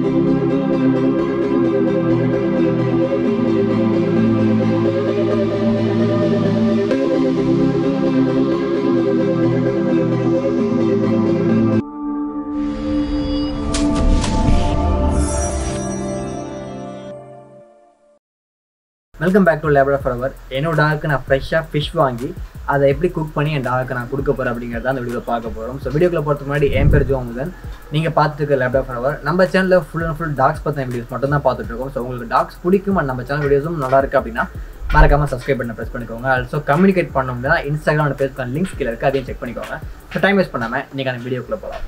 welcome back to labour forward என்னோட dog நான் ஃப்ரெஷ்ஷாக ஃபிஷ் வாங்கி அதை எப்படி குக் பண்ணி என் டாக்கு நான் கொடுக்க போகிறேன் அப்படிங்கிறத அந்த வீடியோவில் பார்க்க போகிறோம் ஸோ வீடியோக்குள்ள போகிறதுக்கு முன்னாடி என் பேர் ஜோ முதன் நீங்கள் பார்த்துருக்க லேபர் ஃபார்வர் நம்ம சேனலில் ஃபுல் அண்ட் ஃபுல் டாக்ஸ் பற்றின வீடியோஸ் மட்டும் தான் பார்த்துட்டு இருக்கோம் ஸோ உங்களுக்கு டாக்ஸ் பிடிக்கும் and நம்ம சேனல் வீடியோஸும் நல்லா இருக்கு அப்படின்னா மறக்காம சப்ஸ்கிரைப் பண்ண ப்ரெஸ் பண்ணிக்கோங்க ஆல்சோ கம்யூனிகேட் பண்ணோம்னா இன்ஸ்டாகிராம் பேஜ்க்கான லிங்க்ஸ் கீழே இருக்குது அதையும் செக் பண்ணிக்கோங்க ஸோ டைம் வேஸ்ட் பண்ணாமல் இன்றைக்கான வீடியோக்குள்ளே போகலாம்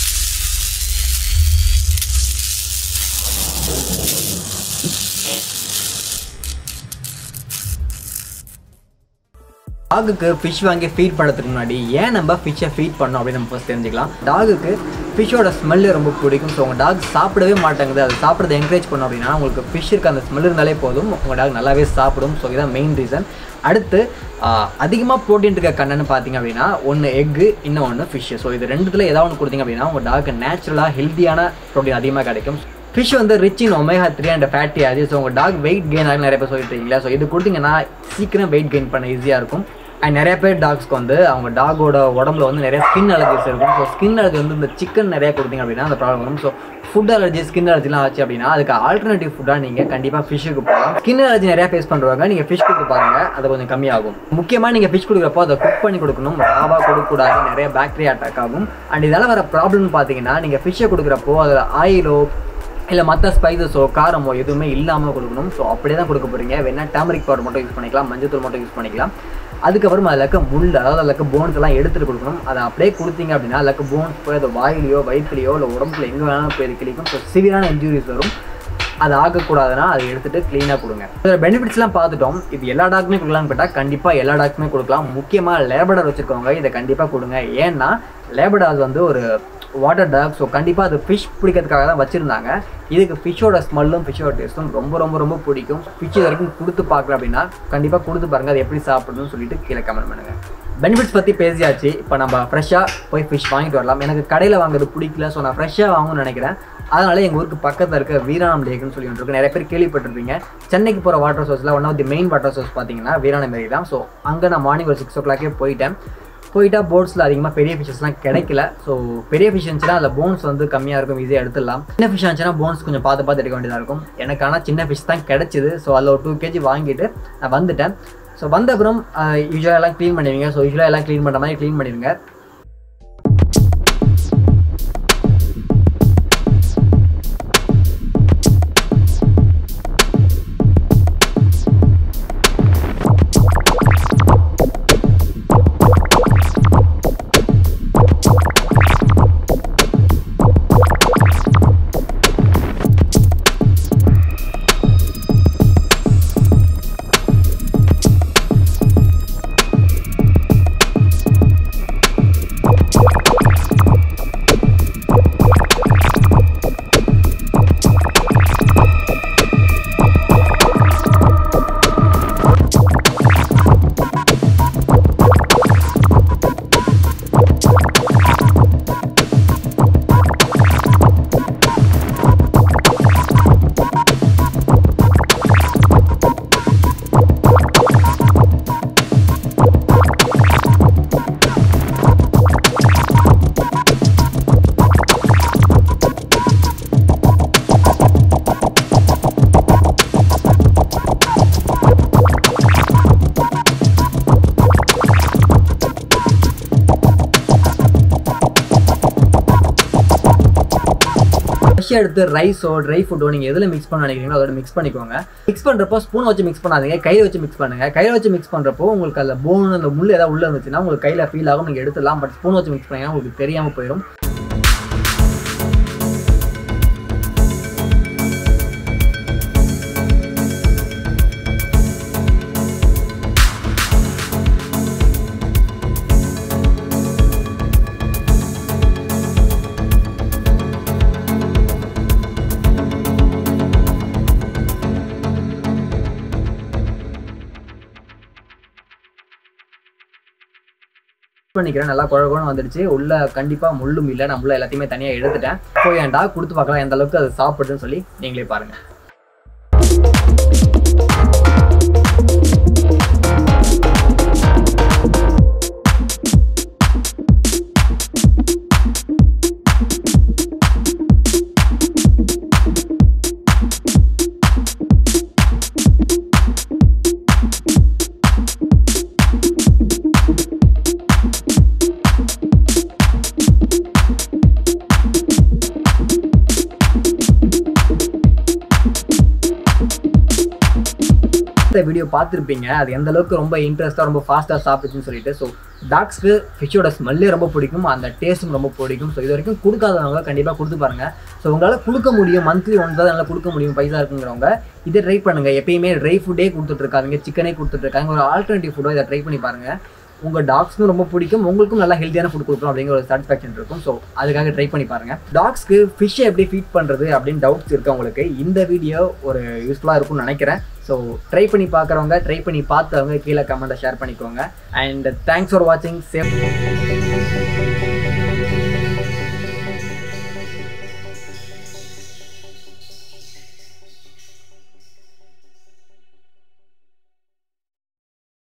டாகுக்கு ஃபிஷ் வாங்கி ஃபீட் பண்ணுறதுக்கு முன்னாடி ஏன் நம்ம ஃபிஷ்ஷை ஃபீட் பண்ணோம் அப்படின்னு நம்ம ஃபஸ்ட் தெரிஞ்சுக்கலாம் டாகுக்கு ஃபிஷ்ஷோட ஸ்மெல்லு ரொம்ப பிடிக்கும் ஸோ உங்கள் டாக் சாப்பிடவே மாட்டேங்குது அது சாப்பிட்றத என்கரேஜ் பண்ணோம் அப்படின்னா உங்களுக்கு ஃபிஷ் இருக்க அந்த ஸ்மெல் இருந்தாலே போதும் உங்கள் டாக் நல்லாவே சாப்பிடும் ஸோ இதான் மெயின் ரீசன் அடுத்து அதிகமாக ப்ரோட்டீன் இருக்க கண்ணன்னு பார்த்தீங்க அப்படின்னா ஒன்று எக்கு இன்னும் ஒன்று ஃபிஷ்ஷு ஸோ இது ரெண்டுத்தில் ஏதாவது ஒன்று கொடுத்தீங்க அப்படின்னா உங்கள் டாக்கு நேச்சுரலாக ஹெல்த்தியான ப்ரோட்டீன் அதிகமாக கிடைக்கும் ஃபிஷ் வந்து rich in omega three and fatty ஆச்சு ஸோ உங்கள் டாக் வெயிட் கெயின் ஆகி நிறைய பேர் சொல்லிட்டு இருக்கீங்களா ஸோ இது கொடுத்தீங்கன்னா சீக்கிரம் வெயிட் கெயின் பண்ண ஈஸியாக இருக்கும் அண்ட் நிறைய பேர் டாக்ஸ்க்கு வந்து அவங்க டாகோட உடம்புல வந்து நிறைய ஸ்கின் அலர்ஜிஸ் இருக்கும் ஸோ ஸ்கின் அலர்ஜி வந்து இந்த சிக்கன் நிறைய கொடுத்தீங்க அப்படின்னா அந்த ப்ராப்ளம் வரும் ஸோ ஃபுட் அலர்ஜி ஸ்கின் அலர்ஜிலாம் ஆச்சு அப்படின்னா அதுக்கு ஆல்டர்னேட்டிவ் ஃபுட்டாக நீங்கள் கண்டிப்பாக ஃபிஷ்ஷுக்கு போகலாம் ஸ்கின் அலர்ஜி நிறைய ஃபேஸ் பண்ணுறவங்க நீங்கள் ஃபிஷ் கொடுத்து பாருங்க அது கொஞ்சம் கம்மியாகும் முக்கியமாக நீங்கள் ஃபிஷ் கொடுக்குறப்போ அதை குக் பண்ணி கொடுக்கணும் ராவாக கொடுக்கக்கூடாது நிறைய பாக்டீரியா அட்டாக் ஆகும் அண்ட் இதெல்லாம் வர ப்ராப்ளம்னு பார்த்தீங்கன்னா நீங்கள் ஃபிஷ்ஷை கொடுக்குறப்போ அதில் ஆயிலோ இல்லை மற்ற ஸ்பைசஸோ காரமோ எதுவுமே இல்லாமல் கொடுக்கணும் ஸோ அப்படியே தான் கொடுக்க போகிறீங்க வேணா டர்மரிக் பவுடர் மட்டும் யூஸ் பண்ணிக்கலாம் மஞ்சத்தூள் மட்டும் யூஸ் பண்ணிக்கலாம் அதுக்கப்புறம் அதில் இருக்க முள் அதாவது அதில் இருக்க போன்ஸ் எல்லாம் எடுத்துகிட்டு கொடுக்கணும் அதை அப்படியே கொடுத்தீங்க அப்படின்னா அதில் இருக்க போன்ஸ் போய் அது வாயிலையோ வயிற்றுலையோ இல்லை உடம்புல எங்கே வேணாலும் போய் அது கிளிக்கும் ஸோ சிவியரான இன்ஜுரிஸ் வரும் அது ஆகக்கூடாதுன்னா அதை எடுத்துகிட்டு க்ளீனாக கொடுங்க இதில் பெனிஃபிட்ஸ்லாம் பார்த்துட்டோம் இது எல்லா டாக்குமே கொடுக்கலாம்னு கேட்டால் கண்டிப்பாக எல்லா டாக்குமே கொடுக்கலாம் முக்கியமாக லேபடர் வச்சுருக்கவங்க இதை கண்டிப்பாக கொடுங்க ஏன்னா லேபடாஸ் வந்து ஒரு வாட்டர் டாக் ஸோ கண்டிப்பாக அது ஃபிஷ் பிடிக்கிறதுக்காக தான் வச்சுருந்தாங்க இதுக்கு ஃபிஷ்ஷோட ஸ்மெல்லும் ஃபிஷ்ஷோட டேஸ்ட்டும் ரொம்ப ரொம்ப ரொம்ப பிடிக்கும் ஃபிஷ் இது வரைக்கும் கொடுத்து பார்க்கல அப்படின்னா கண்டிப்பாக கொடுத்து பாருங்கள் அது எப்படி சாப்பிடணும்னு சொல்லிட்டு கீழே கமெண்ட் பண்ணுங்கள் பெனிஃபிட்ஸ் பற்றி பேசியாச்சு இப்போ நம்ம ஃப்ரெஷ்ஷாக போய் ஃபிஷ் வாங்கிட்டு வரலாம் எனக்கு கடையில் வாங்குறது பிடிக்கல ஸோ நான் ஃப்ரெஷ்ஷாக வாங்கணும்னு நினைக்கிறேன் அதனால எங்கள் ஊருக்கு பக்கத்தில் இருக்க வீராணம் லேக்னு சொல்லி ஒன்று இருக்கு நிறைய பேர் கேள்விப்பட்டிருப்பீங்க சென்னைக்கு போகிற வாட்டர் சோர்ஸில் one of the main water source பார்த்தீங்கன்னா வீராணம் ஏரி தான் ஸோ அங்கே நான் மார்னிங் ஒரு சிக்ஸ் ஓ கிளாக்கே போயிட்டேன் போயிட்டா போட்ஸில் அதிகமாக பெரிய ஃபிஷஸ்லாம் கிடைக்கல ஸோ பெரிய ஃபிஷ் இருந்துச்சுன்னா அதில் போன்ஸ் வந்து கம்மியாக இருக்கும் ஈஸியாக எடுத்துடலாம் சின்ன ஃபிஷ் இருந்துச்சுன்னா போன்ஸ் கொஞ்சம் பார்த்து பார்த்து எடுக்க வேண்டியதாக இருக்கும் எனக்கு ஆனால் சின்ன ஃபிஷ் தான் கிடச்சிது ஸோ அதில் ஒரு டூ கேஜி வாங்கிட்டு நான் வந்துட்டேன் ஸோ வந்த அப்புறம் யூஸ்வலாக எல்லாம் க்ளீன் பண்ணுவீங்க ஸோ யூஸ்வலாக எல்லாம் க்ளீன் பண்ணுற மாதிரி க்ளீன் பண்ணிடுங்க ஃபிஷ் எடுத்து ரைஸோ ட்ரை ஃபுட்டோ நீங்கள் எதில் மிக்ஸ் பண்ண நினைக்கிறீங்களோ அதோட மிக்ஸ் பண்ணிக்கோங்க மிக்ஸ் பண்ணுறப்போ ஸ்பூன் வச்சு மிக்ஸ் பண்ணாதீங்க கையில் வச்சு மிக்ஸ் பண்ணுங்க கையில் வச்சு மிக்ஸ் பண்ணுறப்போ உங்களுக்கு அதில் போன் அந்த முள் ஏதாவது உள்ள இருந்துச்சுன்னா உங்களுக்கு கையில் ஃபீல் ஆகும் நீங்கள் எடுத்துடலாம் பட் ஸ்பூன் வச்சு மிக்ஸ் பண்ணீங்கன்னா உங்களுக்கு தெரியாமல் போயிடும் பண்ணிக்கிறேன் நல்லா குழகுன்னு வந்துடுச்சு உள்ள கண்டிப்பாக முள்ளும் இல்லை நான் உள்ள எல்லாத்தையுமே தனியாக எடுத்துட்டேன் ஸோ என் டாக் கொடுத்து பார்க்கலாம் எந்த அளவுக்கு அது சாப்பிடுதுன்னு சொல்லி நீங்களே பாருங்க இந்த வீடியோ பார்த்துருப்பீங்க அது எந்த அளவுக்கு ரொம்ப இன்ட்ரெஸ்ட்டாக ரொம்ப ஃபாஸ்ட்டாக சாப்பிடுச்சுன்னு சொல்லிட்டு ஸோ டாக்ஸ்க்கு ஃபிஷ்ஷோட ஸ்மெல்லே ரொம்ப பிடிக்கும் அந்த டேஸ்ட்டும் ரொம்ப பிடிக்கும் ஸோ இது வரைக்கும் கொடுக்காதவங்க கண்டிப்பாக கொடுத்து பாருங்க ஸோ உங்களால் கொடுக்க முடியும் மந்த்லி ஒன் தான் நல்லா கொடுக்க முடியும் பைசா இருக்குங்கிறவங்க இதை ட்ரை பண்ணுங்க எப்பயுமே ட்ரை ஃபுட்டே கொடுத்துட்ருக்காங்க சிக்கனே கொடுத்துட்ருக்காங்க ஒரு ஆல்டர்னேட்டிவ் ஃபுட்டோ இதை ட்ரை பண்ணி பாருங்க உங்கள் டாக்ஸ்க்கும் ரொம்ப பிடிக்கும் உங்களுக்கும் நல்லா ஹெல்த்தியான ஃபுட் கொடுக்கணும் அப்படிங்கிற ஒரு சாட்டிஸ்ஃபேக்ஷன் இருக்கும் ஸோ அதுக்காக ட்ரை பண்ணி பாருங்க டாக்ஸ்க்கு ஃபிஷ்ஷை எப்படி ஃபீட் பண்ணுறது அப்படின்னு டவுட்ஸ் இருக்கு உங்களுக்கு இந்த வீடியோ ஒரு யூஸ்ஃபுல்லாக இருக்கும்னு நினைக்கிறேன் ஸோ ட்ரை பண்ணி பார்க்குறவங்க ட்ரை பண்ணி பார்த்தவங்க கீழே கமெண்ட்டை ஷேர் பண்ணிக்கோங்க அண்ட் தேங்க்ஸ் ஃபார் வாட்சிங் சேஃப்